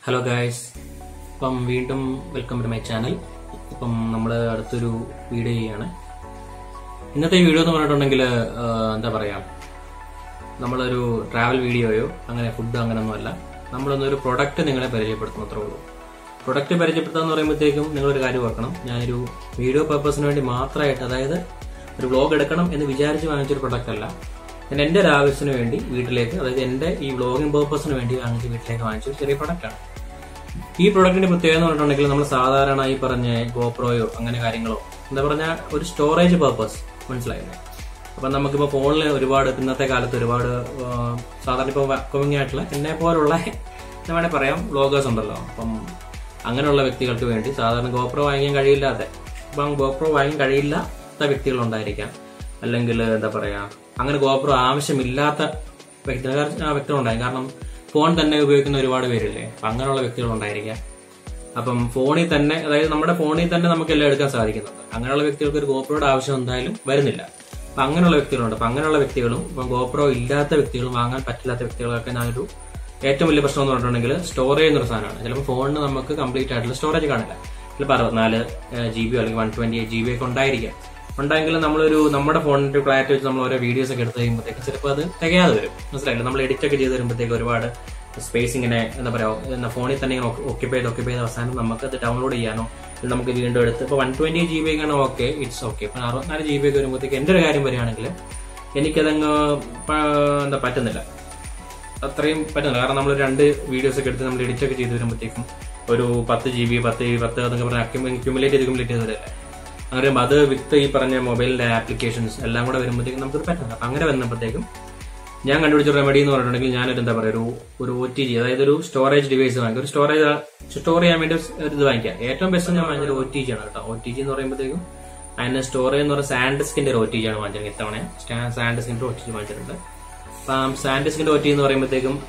Hello guys ഇപ്പം വീണ്ടും welcome to my channel ഇപ്പം നമ്മൾ അടുത്തൊരു വീഡിയോ ചെയ്യാണ് ഇന്നത്തെ വീഡിയോ എന്ന് പറഞ്ഞിട്ടുണ്ടെങ്കിൽ എന്താ പറയാ നമ്മളൊരു ട്രാവൽ വീഡിയോയോ അങ്ങനെ ഫുഡ് അങ്ങനെയൊന്നുമല്ല നമ്മളൊന്നൊരു പ്രൊഡക്റ്റ് നിങ്ങളെ പരിചയപ്പെടുത്തുന്നത്രേ ഉള്ളൂ പ്രൊഡക്റ്റ് പരിചയപ്പെടുത്തുക എന്ന് പറയുമ്പോഴത്തേക്കും നിങ്ങളൊരു കാര്യം ഓർക്കണം ഞാനൊരു വീഡിയോ പർപ്പസിന് വേണ്ടി മാത്രമായിട്ട് അതായത് ഒരു വ്ളോഗ് എടുക്കണം എന്ന് വിചാരിച്ച് വാങ്ങിച്ചൊരു പ്രൊഡക്റ്റ് അല്ല ഞാൻ എൻ്റെ ഒരു ആവശ്യത്തിന് വേണ്ടി വീട്ടിലേക്ക് അതായത് എൻ്റെ ഈ വ്ളോഗിംഗ് പർപ്പസിന് വേണ്ടി വാങ്ങിച്ച് വീട്ടിലേക്ക് വാങ്ങിച്ച ഒരു ചെറിയ പ്രൊഡക്റ്റാണ് ഈ പ്രൊഡക്റ്റിന്റെ പ്രത്യേകത എന്ന് പറഞ്ഞിട്ടുണ്ടെങ്കിൽ നമ്മൾ സാധാരണ ഈ പറഞ്ഞ ഗോപ്രോയോ അങ്ങനെ കാര്യങ്ങളോ എന്താ പറഞ്ഞാൽ ഒരു സ്റ്റോറേജ് പർപ്പസ് മനസ്സിലായില്ലേ അപ്പം നമുക്കിപ്പോൾ ഫോണിൽ ഒരുപാട് ഇന്നത്തെ കാലത്ത് ഒരുപാട് ആ, സാധാരണ ഇപ്പോൾ അപ്കമിങ് ആയിട്ടുള്ള എന്നെ പോലുള്ള എന്താ വേണേൽ പറയാം വ്ളോഗേഴ്സ് ഉണ്ടല്ലോ അപ്പം അങ്ങനെയുള്ള വ്യക്തികൾക്ക് വേണ്ടി സാധാരണ ഗോപ്രോ വാങ്ങിക്കാൻ കഴിയില്ലാത്ത ഇപ്പം ഗോപ്രോ വാങ്ങിക്കാൻ കഴിയില്ലാത്ത വ്യക്തികളുണ്ടായിരിക്കാം അല്ലെങ്കിൽ എന്താ പറയാ അങ്ങനെ ഗോപ്രോ ആവശ്യമില്ലാത്ത വ്യക്തികൾ ആ വ്യക്തികളുണ്ടായി കാരണം ഫോൺ തന്നെ ഉപയോഗിക്കുന്ന ഒരുപാട് പേരില്ലേ അപ്പം അങ്ങനെയുള്ള വ്യക്തികളുണ്ടായിരിക്കാം അപ്പം ഫോണിൽ തന്നെ അതായത് നമ്മുടെ ഫോണിൽ തന്നെ നമുക്ക് എല്ലാം എടുക്കാൻ സാധിക്കുന്നുണ്ട് അങ്ങനെയുള്ള വ്യക്തികൾക്ക് ഒരു ഗോപ്രോയുടെ ആവശ്യം എന്തായാലും വരുന്നില്ല അപ്പൊ അങ്ങനെയുള്ള വ്യക്തികളുണ്ട് അപ്പൊ അങ്ങനെയുള്ള വ്യക്തികളും ഇപ്പം ഗോപ്രോ ഇല്ലാത്ത വ്യക്തികളും വാങ്ങാൻ പറ്റില്ലാത്ത വ്യക്തികളൊക്കെ ഞാനൊരു ഏറ്റവും വലിയ പ്രശ്നം എന്ന് പറഞ്ഞിട്ടുണ്ടെങ്കിൽ സ്റ്റോറേജ് എന്നൊരു സാധനമാണ് ചിലപ്പോൾ ഫോണിന് നമുക്ക് കംപ്ലീറ്റ് ആയിട്ടുള്ള സ്റ്റോറേജ് കാണില്ല ചിലപ്പോൾ അറുപത്തിനാല് ജി ബി അല്ലെങ്കിൽ one twenty eight G B ഒക്കെ ഉണ്ടായിരിക്കാം ഉണ്ടെങ്കിലും നമ്മളൊരു നമ്മുടെ ഫോണിന്റെ ക്ലാരിറ്റി വെച്ച് നമ്മൾ ഓരോ വീഡിയോസ് ഒക്കെ എടുത്ത് കഴിയുമ്പോഴത്തേക്ക് ചിലപ്പോൾ അത് തികയാതെ വരും മനസ്സിലായില്ല നമ്മൾ എഡിറ്റ് ഒക്കെ ചെയ്ത് വരുമ്പോഴത്തേക്ക് ഒരുപാട് സ്പേസ് ഇങ്ങനെ എന്താ പറയുക ഫോണിൽ തന്നെ ഇങ്ങനെ ഒക്യുപ്പൈ ചെയ്ത് ഒക്യുപ്പൈ ചെയ്ത് അവസാനം നമുക്ക് അത് ഡൗൺലോഡ് ചെയ്യാനോ ഇത് നമുക്ക് വീണ്ടും എടുത്ത് ഇപ്പോൾ വൺ ട്വന്റി ജി ബി ഒക്കെ ഓക്കെ ഇറ്റ്സ് ഓക്കെ ഇപ്പം അറുപത്തിനാല് ജി ബി ഒക്കെ വരുമ്പോഴത്തേക്ക് എൻ്റെ ഒരു കാര്യം വരികയാണെങ്കിൽ എനിക്കതങ്ങ് പ- എന്താ പറ്റുന്നില്ല അത്രയും പറ്റുന്നില്ല കാരണം നമ്മൾ രണ്ട് വീഡിയോസ് ഒക്കെ എടുത്ത് നമ്മൾ എഡിറ്റ് ഒക്കെ ചെയ്ത് വരുമ്പോഴത്തേക്കും ഒരു പത്ത് ജി ബി പത്ത് പത്ത് എന്നൊക്കെ പറഞ്ഞാൽ അക്യുമുലേറ്റ് ചെയ്ത് അക്യുമുലേറ്റ് ചെയ്ത് വരല്ലേ അങ്ങനെ വരുമ്പോൾ അത് വിത്ത് ഈ പറഞ്ഞ മൊബൈലിന്റെ ആപ്ലിക്കേഷൻസ് എല്ലാം കൂടെ വരുമ്പോഴത്തേക്കും നമുക്ക് പറ്റുന്നില്ല അപ്പൊ അങ്ങനെ വന്നപ്പോഴത്തേക്കും ഞാൻ കണ്ടുപിടിച്ച റെമഡി എന്ന് പറഞ്ഞിട്ടുണ്ടെങ്കിൽ ഞാനൊരു എന്താ പറയുക ഒരു ഒരു ഒ ടി ജി അതായത് ഒരു സ്റ്റോറേജ് ഡിവൈസ് വാങ്ങിക്കുക ഒരു സ്റ്റോറേജ് സ്റ്റോർ ചെയ്യാൻ വേണ്ടി ഒരു ഇത് വാങ്ങിക്കുക ഏറ്റവും ബെസ്റ്റ് ഞാൻ വാങ്ങിച്ചത് ഒ ടി ജി ആണ് കേട്ടോ ഒ ടി ജി എന്ന് പറയുമ്പോഴത്തേക്കും അതിന് സ്റ്റോറേജ് എന്ന് പറയുന്നത് സാൻഡിസ്കിന്റെ ഒരു ഒ ടി ജി ആണ് വാങ്ങിച്ചത് ഇത്തവണ സാൻഡിസ്കിന്റെ ഒ ടി ജി വാങ്ങിച്ചിട്ടുണ്ട് അപ്പം സാൻഡിസ്കിന്റെ ഒ ടി എന്ന് പറയുമ്പോഴത്തേക്കും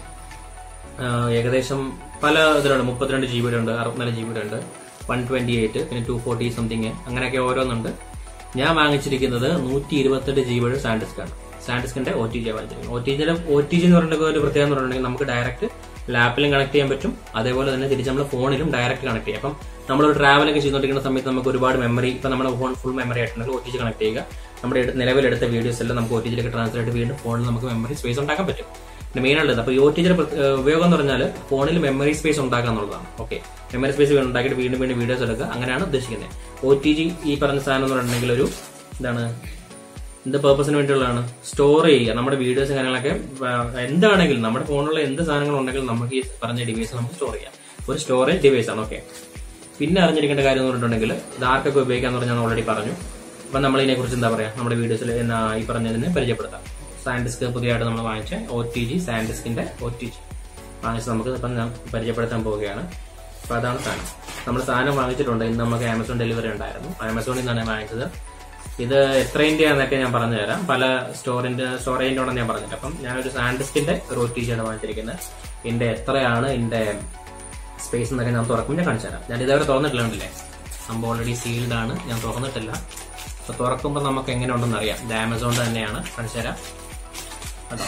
ആഹ് ഏകദേശം പല ഇതിലുണ്ട് മുപ്പത്തിരണ്ട് ജി ബിയുടെ ഉണ്ട് അറുപത്തിനാല് ജി ബിയുടെ ഉണ്ട് വൺ ട്വന്റി എയ്റ്റ് പിന്നെ ടു ഫോർട്ടി സംതിങ് അങ്ങനെയൊക്കെ ഓരോന്നുണ്ട് ഞാൻ വാങ്ങിച്ചിരിക്കുന്നത് നൂറ്റി ഇരുപത്തെട്ട് ജി ബിയുടെ സാൻഡിസ്ക് ആണ് സാൻഡിസ്കിന്റെ ഒ ടി ജി വാങ്ങിച്ചിരിക്കുന്നത് ഒ ടി ജിയുടെ ഒ ടി ജി എന്ന് പറഞ്ഞിട്ടുണ്ടെങ്കിൽ ഒരു പ്രത്യേകത എന്ന് പറഞ്ഞിട്ടുണ്ടെങ്കിൽ നമുക്ക് ഡയറക്റ്റ് ലാപ്പിലും കണക്ട് ചെയ്യാൻ പറ്റും അതേപോലെ തന്നെ തിരിച്ച് നമ്മൾ ഫോണിലും ഡയറക്റ്റ് കണക്ട് ചെയ്യാം അപ്പം നമ്മളൊരു ട്രാവലൊക്കെ ചെയ്തുകൊണ്ടിരിക്കുന്ന സമയത്ത് നമുക്ക് ഒരുപാട് മെമ്മറി ഇപ്പം നമ്മുടെ ഫോൺ ഫുൾ മെമ്മറി ആയിട്ടുണ്ടെങ്കിൽ ഒ ടി ജി കണക്ട് ചെയ്യുക നമ്മുടെ എടുത്ത- നിലവിലെടുത്ത വീഡിയോസ് എല്ലാം നമുക്ക് ഒ ടി ജിയിലേക്ക് ട്രാൻസ്ഫർ ആയിട്ട് വീണ്ടും ഫോണിൽ നമുക്ക് മെമ്മറി സ്പേസ് ഉണ്ടാക്കാൻ പറ്റും പിന്നെ മെയിൻ ഉള്ളത് അപ്പോൾ ഈ ഒ ടി ജിയുടെ ഉപയോഗം എന്ന് പറഞ്ഞാൽ ഫോണിൽ മെമ്മറി സ്പേസ് ഉണ്ടാക്കുക എന്നുള്ളതാണ് ഓക്കെ മെമ്മറി സ്പേസ് ഉണ്ടാക്കിയിട്ട് വീണ്ടും വീണ്ടും വീഡിയോസ് എടുക്കുക അങ്ങനെയാണ് ഉദ്ദേശിക്കുന്നത് ഒ ടി ജി ഈ പറഞ്ഞ സാധനം എന്ന് പറഞ്ഞിട്ടുണ്ടെങ്കിൽ ഒരു എന്താണ് എന്ത് പേർപ്പസിന് വേണ്ടിയുള്ളതാണ് സ്റ്റോർ ചെയ്യുക നമ്മുടെ വീഡിയോസും കാര്യങ്ങളൊക്കെ ആ, എന്താണെങ്കിലും നമ്മുടെ ഫോണിലുള്ള എന്ത് സാധനങ്ങളും ഉണ്ടെങ്കിലും നമുക്ക് ഈ പറഞ്ഞ ഡിവൈസ് നമുക്ക് സ്റ്റോർ ചെയ്യാം ഒരു സ്റ്റോറേജ് ഡിവൈസ് ആണ് ഓക്കെ പിന്നെ അറിഞ്ഞിരിക്കേണ്ട കാര്യം എന്ന് പറഞ്ഞിട്ടുണ്ടെങ്കിൽ ഇത് ആർക്കൊക്കെ ഉപയോഗിക്കാന്ന് പറഞ്ഞാൽ ഞാൻ ഓൾറെഡി പറഞ്ഞു അപ്പം നമ്മൾ ഇതിനെക്കുറിച്ച് എന്താ പറയാ നമ്മുടെ വീഡിയോസിൽ ഈ പറഞ്ഞതിനെ പരിചയപ്പെടുത്താം സാൻഡിസ്ക് പുതിയതായിട്ട് നമ്മൾ വാങ്ങിച്ച ഒ ടി ജി സാൻഡിസ്കിന്റെ ഒ ടി ജി വാങ്ങിച്ച് നമുക്ക് ഇപ്പം ഞാൻ പരിചയപ്പെടുത്താൻ പോവുകയാണ് അപ്പൊ അതാണ് സാധനം നമ്മൾ സാധനം വാങ്ങിച്ചിട്ടുണ്ട് ഇന്ന് നമുക്ക് ആമസോൺ ഡെലിവറി ഉണ്ടായിരുന്നു ആമസോണിൽ നിന്നാണ് ഞാൻ വാങ്ങിച്ചത് ഇത് എത്രയിന്റെ ആണെന്നൊക്കെ ഞാൻ പറഞ്ഞു തരാം പല സ്റ്റോറിന്റെ സ്റ്റോറേജിന്റെ ഉണ്ടെന്ന് ഞാൻ പറഞ്ഞില്ല അപ്പം ഞാനൊരു സാൻഡിസ്കിന്റെ ഒരു ഒ ടി ജി ആണ് വാങ്ങിച്ചിരിക്കുന്നത് ഇതിന്റെ എത്രയാണ് ഇതിന്റെ സ്പേസ് എന്നൊക്കെ ഞാൻ തുറക്കുമ്പോൾ ഞാൻ കാണിച്ചു തരാം ഞാൻ ഇതേവരെ തുറന്നിട്ടില്ല കണ്ടില്ലേ സംഭവം ഓൾറെഡി സീൽഡ് ആണ് ഞാൻ തുറന്നിട്ടില്ല അപ്പൊ തുറക്കുമ്പോൾ നമുക്ക് എങ്ങനെ ഉണ്ടെന്ന് അറിയാം ഇത് ആമസോൺ തന്നെയാണ് കാണിച്ചു തരാം അതോ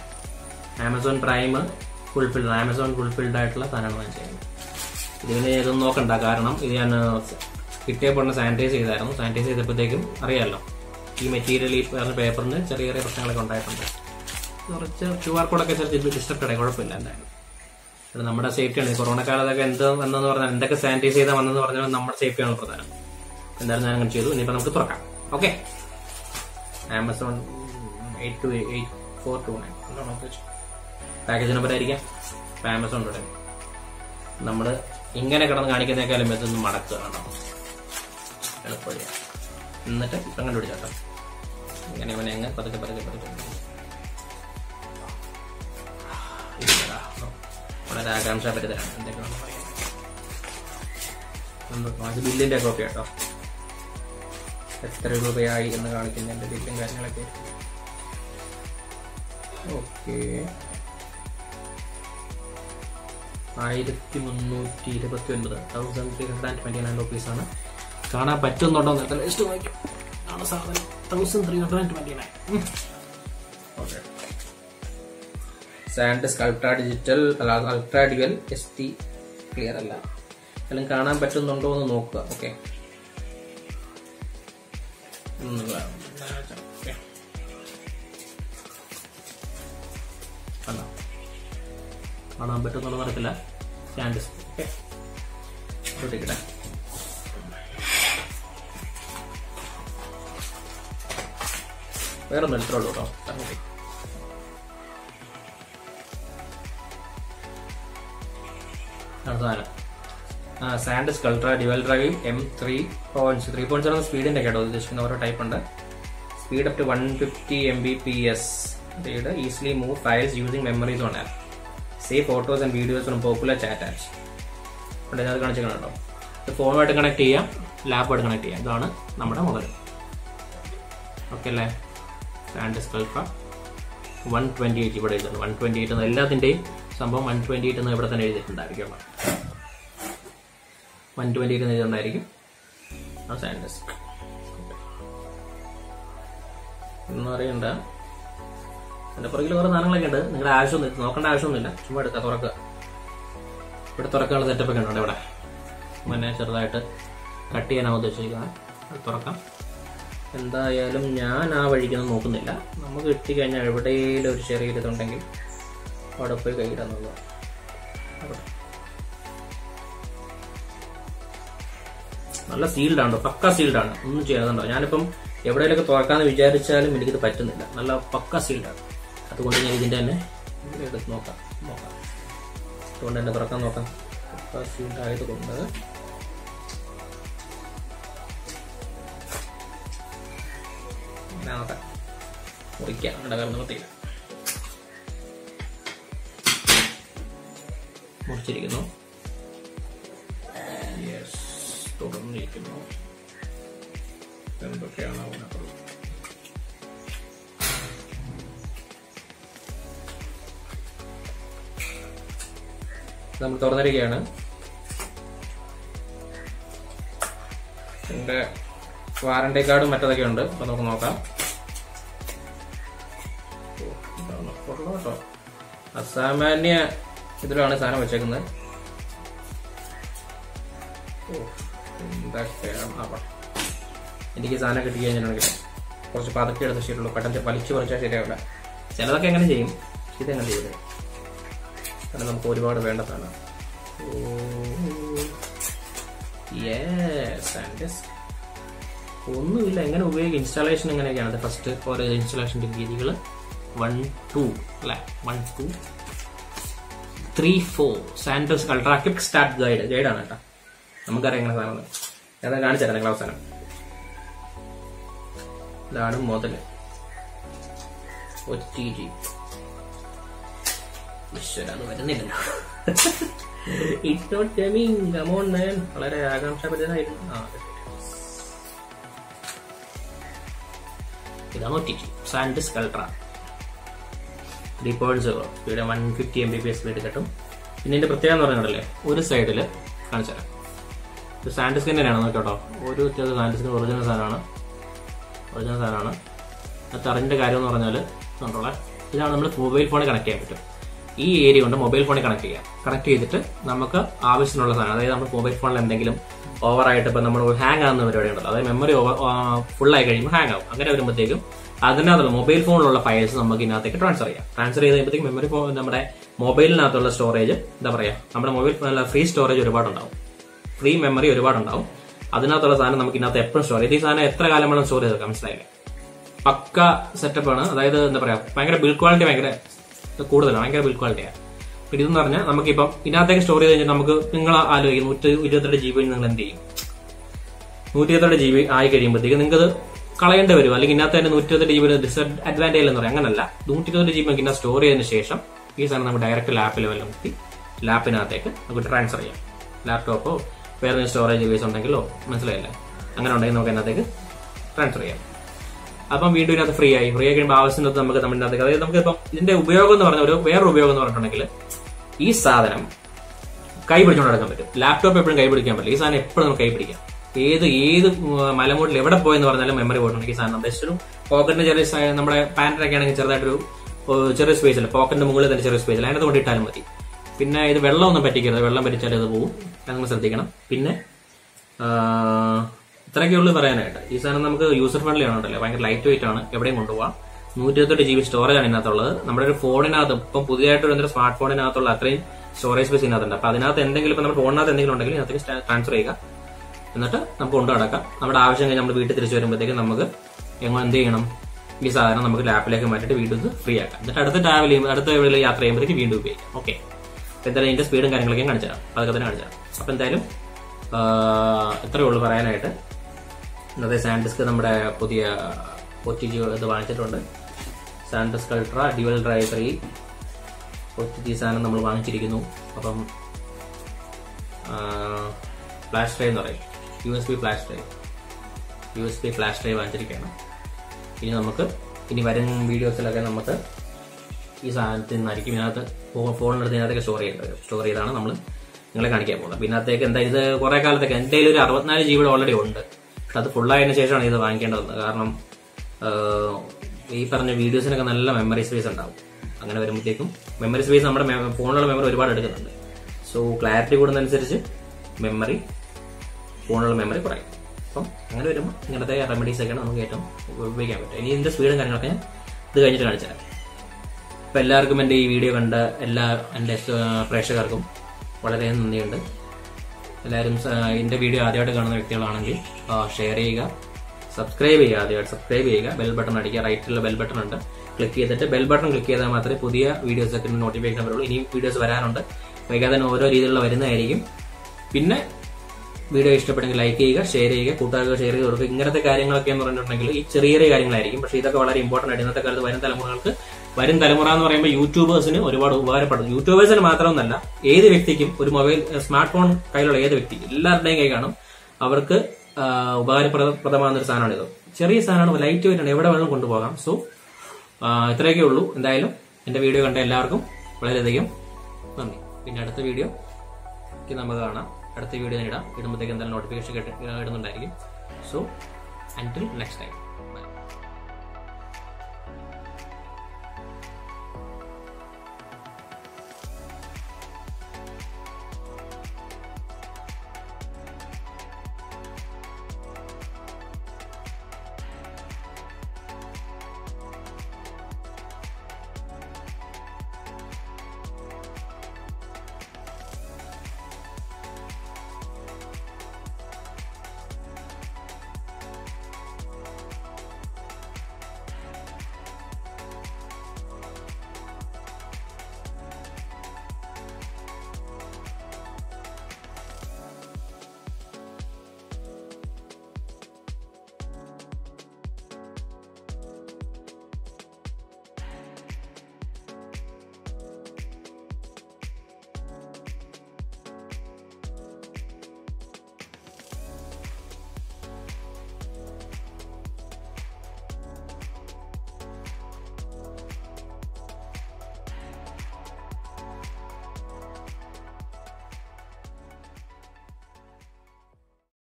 Amazon Prime fulfilled Amazon fulfilled ആയിട്ടുള്ള സാധനമാണ് വാങ്ങിച്ചത് ഇതിന് ഇതൊന്നും നോക്കണ്ട കാരണം ഇത് ഞാൻ കിട്ടിയപ്പോൾ സാനിറ്റൈസ് ചെയ്തായിരുന്നു സാനിറ്റൈസ് ചെയ്തപ്പോഴത്തേക്കും അറിയാമല്ലോ ഈ മെറ്റീരിയൽ ഈ പറഞ്ഞ പേപ്പറിന് ചെറിയ ചെറിയ പ്രശ്നങ്ങളൊക്കെ ഉണ്ടായിട്ടുണ്ട് കുറച്ച് ക്യു ആർ കോഡൊക്കെ ചെറിയ ഡിസ്റ്റർബ് ആയി കുഴപ്പമില്ല എന്തായാലും ഇത് നമ്മുടെ സേഫ്റ്റിയാണ് ഈ കൊറോണ കാലത്തൊക്കെ എന്ത് വന്നെന്ന് പറഞ്ഞാൽ എന്തൊക്കെ സാനിറ്റൈസ് ചെയ്താൽ വന്നെന്ന് പറഞ്ഞാൽ നമ്മുടെ സേഫ്റ്റിയാണ് പ്രധാനം എന്തായാലും ഞാൻ അങ്ങനെ ചെയ്തു ഇനിയിപ്പോൾ നമുക്ക് തുറക്കാം okay Amazon eight two eight four two nine package number ആയിരിക്കാം ഇപ്പം ആമസോൺ തുടങ്ങി നമ്മൾ ഇങ്ങനെ കിടന്ന് കാണിക്കുന്നേക്കാളും ഇതൊന്ന് മടക്കുക കേട്ടോ എളുപ്പമില്ല എന്നിട്ട് ഇപ്പം കണ്ടുപിടിച്ചാട്ടോ ഇങ്ങനെ ഇവനെ അങ്ങ് പതുക്കെ പതുക്കെ പതുക്കെ ഇല്ലടാ. വളരെ ആകാംക്ഷ പറ്റുന്നതാണ് എന്തൊക്കെയാണെന്ന് പറയാം ഒന്ന് അത് ബില്ലിന്റെ കോപ്പി കേട്ടോ എത്ര രൂപയായി എന്ന് കാണിക്കുന്നതിന്റെ ബില്ലും കാര്യങ്ങളൊക്കെ ഓക്കെ ആയിരത്തി മുന്നൂറ്റി ഇരുപത്തി ഒൻപത് thousand three hundred and twenty nine rupees ആണ് കാണാൻ പറ്റുന്നുണ്ടോ എന്ന് ലിസ്റ്റ് വായിക്കും ആണ് സാധനം thousand three hundred and twenty nine okay SanDisk ultra digital ultra dual S T clear അല്ല എല്ലാം കാണാൻ പറ്റുന്നുണ്ടോ എന്ന് നോക്കുക ഓക്കെ കണ്ടോ കാണാൻ പറ്റുന്നുണ്ടോ നടക്കില്ല സ്റ്റാൻഡ് ഓക്കെ ശ്രദ്ധിക്കട്ടെ വേറെ ഒന്നും ഇത്രേ ഉള്ളൂ കേട്ടോ അങ്ങോട്ടേ അടുത്ത സാധനം ആ SanDisk ultra dual drive M three points three points ആണ് സ്പീഡിന്റെ കേട്ടോ ഉദ്ദേശിക്കുന്ന ഓരോ ടൈപ്പ് ഉണ്ട് speed up to one fifty M B P S speed easily move files using memories on app save photos and videos on popular chat apps ഇവിടെ ഞാൻ കാണിച്ചിരിക്കണം കേട്ടോ ഇത് ഫോണുമായിട്ട് കണക്ട് ചെയ്യാം ലാപ്പുമായിട്ട് കണക്ട് ചെയ്യാം ഇതാണ് നമ്മുടെ മൊബൈൽ ഓക്കെ അല്ലേ SanDisk ultra one twenty eight ഇവിടെ എഴുതുന്നു വൺ ട്വന്റി എയ്റ്റ് എന്ന് എല്ലാത്തിന്റെയും സംഭവം വൺ ട്വന്റി എയ്റ്റ് എന്ന് ഇവിടെ തന്നെ എഴുതിയിട്ടുണ്ടായിരിക്കും വൺ ട്വന്റി എയ്റ്റ് എന്ന് എഴുതിയിട്ടുണ്ടായിരിക്കും ആ സാൻഡസ്ക് ഒന്നും അറിയണ്ട അതിന്റെ പുറകിൽ കുറെ സാധനങ്ങളൊക്കെ ഉണ്ട് നിങ്ങളുടെ ആവശ്യമൊന്നും നോക്കേണ്ട ആവശ്യമൊന്നുമില്ല ചുമ്മാ എടുക്കുക തുറക്കുക ഇവിടെ തുറക്കാനുള്ള സെറ്റപ്പ് ഒക്കെ ഉണ്ട് ഇവിടെ പിന്നെ ചെറുതായിട്ട് കട്ട് ചെയ്യാനാണ് ഉദ്ദേശിക്കുന്നത് അത് തുറക്കാം എന്തായാലും ഞാൻ ആ വഴിക്കൊന്നും നോക്കുന്നില്ല നമുക്ക് കിട്ടിക്കഴിഞ്ഞാൽ എവിടെയെങ്കിലും ഒരു ചെറിയൊരു ഇതുണ്ടെങ്കിൽ അവിടെ പോയി കൈയിടാന്നുള്ളതാണ് അവിടെ. നല്ല സീൽഡ് ആണ് പക്ക സീൽഡ് ആണ് ഒന്നും ചെയ്യാതുണ്ടോ ഞാനിപ്പം എവിടെയെങ്കിലൊക്കെ തുറക്കാന്ന് വിചാരിച്ചാലും എനിക്കിത് പറ്റുന്നില്ല നല്ല പക്ക സീൽഡ് ആണ് അതുകൊണ്ട് ഞാൻ ഇതിന്റെ തന്നെ എടുത്ത് നോക്കാം നോക്കാം അതുകൊണ്ട് തന്നെ തുറക്കാൻ നോക്കാം പക്ക സീൽഡ് ആയതുകൊണ്ട് ഇതിനകത്ത് മുറിക്കാം നമ്മുടെ കാര്യം നിവർത്തിയില്ല മുറിച്ചിരിക്കുന്നു യെസ് തുടർന്നിരിക്കുന്നു എന്തൊക്കെയാണ് അതിനകത്ത് നമ്മൾ തുറന്നിരിക്കുകയാണ് എന്റെ വാറണ്ടി കാർഡും മറ്റതൊക്കെ ഉണ്ട് അപ്പൊ നമുക്ക് നോക്കാം ഓ, ഇതാണ് കൊള്ളാം കേട്ടോ അസാമാന്യ ഇതിലാണ് സാധനം വെച്ചേക്കുന്നത് ഓ, എന്തൊക്കെയാണ് അവ എനിക്ക് സാധനം കിട്ടി കഴിഞ്ഞിട്ടുണ്ടെങ്കിൽ കുറച്ച് പതുക്കെ എടുത്ത് ശരിയുള്ളൂ പെട്ടെന്ന് വലിച്ചു പറിച്ചാൽ ശരിയാവില്ല ചിലതൊക്കെ എങ്ങനെ ചെയ്യും ഇതെങ്ങനെ ചെയ്തത് കാരണം നമുക്ക് ഒരുപാട് വേണ്ട സാധനം യെസ് ഒന്നുമില്ല എങ്ങനെ ഉപയോഗിക്കും ഇൻസ്റ്റാളേഷൻ എങ്ങനെയൊക്കെയാണ് ഫസ്റ്റ് ഓരോ ഇൻസ്റ്റാളേഷൻ്റെ രീതികൾ വൺ ടു അല്ലെ one two three four SanDisk ultra quick start guide ഗൈഡാണ് കേട്ടോ നമുക്കറിയാം എങ്ങനെ സാധനം ഞാൻ കാണിച്ചു തരാം നിങ്ങൾ അവസാനം ഇതാണ് മുതല് ഒ ടി ജി ഈശ്വര അത് വരുന്നില്ലല്ലോ it's not coming come on man വളരെ ആകാംക്ഷാഭരിതനായിരുന്നു ആ അതെ. ഇതാണ് O T G SanDisk ultra three point zero speed one fifty M B P S speed കിട്ടും പിന്നെ ഇതിന്റെ പ്രത്യേകത എന്ന് പറയുന്നുണ്ടല്ലേ ഒരു സൈഡിൽ കാണിച്ചു തരാം ഇത് സാൻഡിസ്ക് തന്നെയാണ് നോക്കട്ടോ ഒരു വ്യത്യാസം സാൻഡിസ്കിന് ഒറിജിനൽ സാധനമാണ് ഒറിജിനൽ സാധനമാണ് അത് അറിഞ്ഞിന്റെ കാര്യം എന്ന് പറഞ്ഞാൽ കണ്ടോളെ ഇതാണ് നമ്മൾ മൊബൈൽ ഫോണിൽ കണക്ട് ചെയ്യാൻ പറ്റും ഈ ഏരിയ കൊണ്ട് മൊബൈൽ ഫോണിൽ കണക്ട് ചെയ്യാം കണക്ട് ചെയ്തിട്ട് നമുക്ക് ആവശ്യത്തിനുള്ള സാധനം അതായത് നമ്മുടെ മൊബൈൽ ഫോണിൽ എന്തെങ്കിലും ഓവറായിട്ട് ഇപ്പം നമ്മൾ ഹാങ് ആകുന്ന പരിപാടി ഉണ്ടല്ലോ അതായത് മെമ്മറി ഓവർ ഫുൾ ആയി കഴിയുമ്പോൾ ഹാങ് ആവും അങ്ങനെ വരുമ്പോഴത്തേക്കും അതിനകത്തുള്ള മൊബൈൽ ഫോണിലുള്ള ഫയൽസ് നമുക്ക് ഇതിനകത്തേക്ക് ട്രാൻസ്ഫർ ചെയ്യാം ട്രാൻസ്ഫർ ചെയ്ത് കഴിയുമ്പോഴത്തേക്കും മെമ്മറി ഫോൺ നമ്മുടെ മൊബൈലിനകത്തുള്ള സ്റ്റോറേജ് എന്താ പറയാ നമ്മുടെ മൊബൈൽ ഫോണിലുള്ള ഫ്രീ സ്റ്റോറേജ് ഒരുപാടുണ്ടാവും ഫ്രീ മെമ്മറി ഒരുപാടുണ്ടാവും അതിനകത്തുള്ള സാധനം നമുക്ക് ഇതിനകത്ത് എപ്പോഴും സ്റ്റോർ ചെയ്ത് ഈ സാധനം എത്ര കാലം വേണം സ്റ്റോർ ചെയ്ത് വെക്കാം മനസ്സിലായില്ലേ പക്ക സെറ്റപ്പ് ആണ് അതായത് എന്താ പറയാ ഭയങ്കര ബിൽഡ് ക്വാളിറ്റി ഭയങ്കര കൂടുതലാണ് ഭയങ്കര ബിൽഡ് ക്വാളിറ്റിയാണ് പിന്നെ ഇതെന്ന് പറഞ്ഞാൽ നമുക്കിപ്പം ഇതിനകത്തേക്ക് സ്റ്റോർ ചെയ്ത് കഴിഞ്ഞാൽ നമുക്ക് നിങ്ങൾ ആലോചിക്കും നൂറ്റി ഇരുപത്തെട്ട് ജി ബി നിങ്ങൾ എന്ത് ചെയ്യും നൂറ്റി ഇരുപത്തെട്ട് ജി ബി ആയി കഴിയുമ്പോഴത്തേക്ക് നിങ്ങൾക്ക് കളയേണ്ടി വരും അല്ലെങ്കിൽ ഇതിനകത്ത് തന്നെ നൂറ്റി ഇരുപത്തെട്ട് ജി ബി ഡിസഡ്വാൻറ്റേജ് എന്ന് പറയാം അങ്ങനല്ല നൂറ്റി ഇരുപത്തെട്ട് ജി ബി നമുക്ക് സ്റ്റോർ ചെയ്തതിന് ശേഷം ഈ സാധനം നമുക്ക് ഡയറക്റ്റ് ലാപ്പിൽ വല്ലതും മുക്കി ലാപ്പിനകത്തേക്ക് നമുക്ക് ട്രാൻസ്ഫർ ചെയ്യാം ലാപ്ടോപ്പോ വേറെ സ്റ്റോറേജ് ഡിവൈസ് ഉണ്ടെങ്കിലോ മനസ്സിലായില്ലേ അങ്ങനെ ഉണ്ടെങ്കിൽ നമുക്ക് അതിനകത്തേക്ക് ട്രാൻസ്ഫർ ചെയ്യാം അപ്പം വീണ്ടും ഇതിനകത്ത് ഫ്രീ ആയി ഫ്രീ ആയി കഴിയുമ്പോൾ ആവശ്യത്തിനകത്ത് നമുക്ക് നമ്മുടെ അകത്തേക്ക് അതായത് നമുക്ക് ഇപ്പം ഇതിന്റെ ഉപയോഗം എന്ന് പറഞ്ഞ ഒരു വേറൊരു ഉപയോഗം എന്ന് പറഞ്ഞിട്ടുണ്ടെങ്കിൽ ഈ സാധനം കൈ പിടിച്ചുകൊണ്ട് നടക്കാൻ പറ്റും ലാപ്ടോപ്പ് എപ്പോഴും കൈ പിടിക്കാൻ പറ്റില്ല ഈ സാധനം എപ്പോഴും നമുക്ക് കൈ പിടിക്കാം ഏത് ഏത് മലമൂട്ടിൽ എവിടെ പോയെന്ന് പറഞ്ഞാലും മെമ്മറി പോയിട്ടുണ്ടെങ്കിൽ ഈ സാധനം ജസ്റ്റ് ഒരു പോക്കറ്റിന്റെ ചെറിയ സ- നമ്മുടെ പാൻറ്റിനൊക്കെ ആണെങ്കിൽ ചെറുതായിട്ടൊരു ഏഹ്, ചെറിയ സ്പേസ് അല്ല പോക്കറ്റിന്റെ മുകളിൽ തന്നെ ചെറിയ സ്പേസ് അല്ല അതിനകത്ത് കൊണ്ടിട്ടാലും മതി പിന്നെ ഇത് വെള്ളമൊന്നും പറ്റിക്കരുത് വെള്ളം പറ്റിച്ചാൽ ഇത് പോകും അത് നമ്മൾ ശ്രദ്ധിക്കണം പിന്നെ ആ, ഇത്രയൊക്കെ ഉള്ളൂ പറയാനായിട്ട് ഈ സാധനം നമുക്ക് യൂസർ ഫ്രണ്ട്ലി ആണ് കേട്ടോ ഭയങ്കര ലൈറ്റ് വെയിറ്റ് ആണ് എവിടെയും കൊണ്ടുപോകാം നൂറ്റി ഇരുപത്തെട്ട് ജി ബി സ്റ്റോറേജ് ആണ് ഇതിനകത്തുള്ളത് നമ്മുടെ ഒരു ഫോണിനകത്ത് ഇപ്പം പുതിയതായിട്ട് വരുന്ന സ്മാർട്ട് ഫോണിനകത്തുള്ള അത്രയും സ്റ്റോറേജ് സ്പേസ് ഇതിനകത്തുണ്ട് അപ്പൊ അതിനകത്ത് എന്തെങ്കിലും ഇപ്പം നമ്മുടെ ഫോണിനകത്ത് എന്തെങ്കിലും ഉണ്ടെങ്കിൽ അതിനകത്തേക്ക് ട്രാൻസ്ഫർ ചെയ്യുക എന്നിട്ട് നമുക്ക് കൊണ്ടു നടക്കാം നമ്മുടെ ആവശ്യം കഴിഞ്ഞ് നമ്മൾ വീട്ടിൽ തിരിച്ചു വരുമ്പോഴത്തേക്ക് നമുക്ക് എങ്ങനെ എന്ത് ചെയ്യണം ഈ സാധനം നമുക്ക് ലാപ്പിലേക്ക് മാറ്റിയിട്ട് വീണ്ടും ഇത് ഫ്രീ ആക്കാം എന്നിട്ട് അടുത്ത ട്രാവൽ ചെയ്യുമ്പോൾ അടുത്ത എവിടെ യാത്ര ചെയ്യുമ്പോഴത്തേക്ക് വീണ്ടും ഉപയോഗിക്കാം ഓക്കെ അപ്പൊ എന്തായാലും ഇതിന്റെ സ്പീഡും കാര്യങ്ങളൊക്കെ കാണിച്ചു തരാം അതൊക്കെ തന്നെ കാണിച്ചു തരാം അപ്പൊ എന്തായാലും ആ, ഇത്രയേ ഉള്ളൂ പറയാനായിട്ട് ഇന്നത്തെ സാൻഡിസ്ക് നമ്മുടെ പുതിയ ഒറ്റിജി ഇത് വാങ്ങിച്ചിട്ടുണ്ട് SanDisk ultra dual drive three OTG സാധനം നമ്മൾ വാങ്ങിച്ചിരിക്കുന്നു അപ്പം ഫ്ലാഷ് ഡ്രൈവ് എന്ന് പറയും U S B flash drive U S B flash drive വാങ്ങിച്ചിരിക്കുകയാണ് ഇനി നമുക്ക് ഇനി വരും വീഡിയോസിലൊക്കെ നമുക്ക് ഈ സാധനത്തിൽ നിന്നായിരിക്കും ഇതിനകത്ത് ഫോ- ഫോണിനടുത്ത് ഇതിനകത്തൊക്കെ സ്റ്റോർ ചെയ്യേണ്ടത് സ്റ്റോർ ചെയ്താണ് നമ്മൾ നിങ്ങളെ കാണിക്കാൻ പോകുന്നത് പിന്നെ അതിനകത്തേക്ക് എന്താ ഇത് കുറെ കാലത്തേക്ക് എൻ്റെ കയ്യിൽ ഒരു അറുപത്തിനാല് ജി ബി ഓൾറെഡി ഉണ്ട് പക്ഷെ അത് ഫുള്ളായതിനു ശേഷമാണ് ഇത് വാങ്ങിക്കേണ്ടത് കാരണം ആഹ്, ഈ പറഞ്ഞ വീഡിയോസിനൊക്കെ നല്ല മെമ്മറി സ്പേസ് ഉണ്ടാവും അങ്ങനെ വരുമ്പോഴത്തേക്കും മെമ്മറി സ്പേസ് നമ്മുടെ മെ- ഫോണിലുള്ള മെമ്മറി ഒരുപാട് എടുക്കുന്നുണ്ട് സോ ക്ലാരിറ്റി കൂടുന്നതനുസരിച്ച് മെമ്മറി ഫോണിലുള്ള മെമ്മറി കുറയും അപ്പം അങ്ങനെ വരുമ്പോൾ ഇങ്ങനത്തെ റെമഡീസ് ഒക്കെയാണ് നമുക്ക് ഏറ്റവും ഉപയോഗിക്കാൻ പറ്റും ഇനി ഇതിന്റെ സ്പീഡും കാര്യങ്ങളൊക്കെ ഞാൻ ഇത് കഴിഞ്ഞിട്ട് കാണിച്ചു തരാം അപ്പം എല്ലാവർക്കും എൻ്റെ ഈ വീഡിയോ കണ്ട എല്ലാ എൻ്റെ പ്രേക്ഷകർക്കും വളരെ നന്ദിയുണ്ട് എല്ലാവരും സ- എൻ്റെ വീഡിയോ ആദ്യമായിട്ട് കാണുന്ന വ്യക്തികളാണെങ്കിൽ ഷെയർ ചെയ്യുക സബ്സ്ക്രൈബ് ചെയ്യുക ആദ്യമായിട്ട് സബ്സ്ക്രൈബ് ചെയ്യുക ബെൽ ബട്ടൺ അടിക്കുക റൈറ്റിലുള്ള ബെൽ ബട്ടൺ ഉണ്ട് ക്ലിക്ക് ചെയ്തിട്ട് ബെൽ ബട്ടൺ ക്ലിക്ക് ചെയ്താൽ മാത്രമേ പുതിയ വീഡിയോസ് ഒക്കെ നോട്ടിഫിക്കേഷൻ വരുള്ളൂ ഇനിയും വീഡിയോസ് വരാനുണ്ട് വൈകാതെ തന്നെ ഓരോ രീതിയിലുള്ള വരുന്നതായിരിക്കും പിന്നെ വീഡിയോ ഇഷ്ടപ്പെട്ടെങ്കിൽ ലൈക്ക് ചെയ്യുക ഷെയർ ചെയ്യുക കൂട്ടുകാർക്ക് ഷെയർ ചെയ്ത് കൊടുക്കുക ഇങ്ങനത്തെ കാര്യങ്ങളൊക്കെ എന്ന് പറഞ്ഞിട്ടുണ്ടെങ്കിൽ ഈ ചെറിയ ചെറിയ കാര്യങ്ങളായിരിക്കും പക്ഷേ ഇതൊക്കെ വളരെ ഇമ്പോർട്ടന്റ് ആയിട്ട് ഇന്നത്തെ കാലത്ത് വരും തലമുറകൾക്ക് വരും തലമുറ എന്ന് പറയുമ്പോൾ യൂട്യൂബേഴ്സിന് ഒരുപാട് ഉപകാരപ്പെടും യൂട്യൂബേഴ്സിന് മാത്രമൊന്നല്ല ഏത് വ്യക്തിക്കും ഒരു മൊബൈൽ സ്മാർട്ട് ഫോൺ കയ്യിലുള്ള ഏത് വ്യക്തി എല്ലാവരുടെയും കൈ കാണും അവർക്ക് ആ, ഉപകാരപ്രദമാകുന്ന ഒരു സാധനമാണ് ഇത് ചെറിയ സാധനമാണ് ലൈറ്റ് വെയിറ്റ് ആണ് എവിടെ വേണമെങ്കിലും കൊണ്ടുപോകാം സോ ഇത്രയൊക്കെ ഉള്ളൂ എന്തായാലും എന്റെ വീഡിയോ കണ്ട എല്ലാവർക്കും വളരെയധികം നന്ദി പിന്നെ അടുത്ത വീഡിയോ നമുക്ക് കാണാം അടുത്ത വീഡിയോ ഞാൻ ഇടാം ഇടുമ്പോഴത്തേക്ക് എന്തായാലും നോട്ടിഫിക്കേഷൻ ഇടുന്നുണ്ടായിരിക്കും സോ അൻറ്റിൽ നെക്സ്റ്റ് ടൈം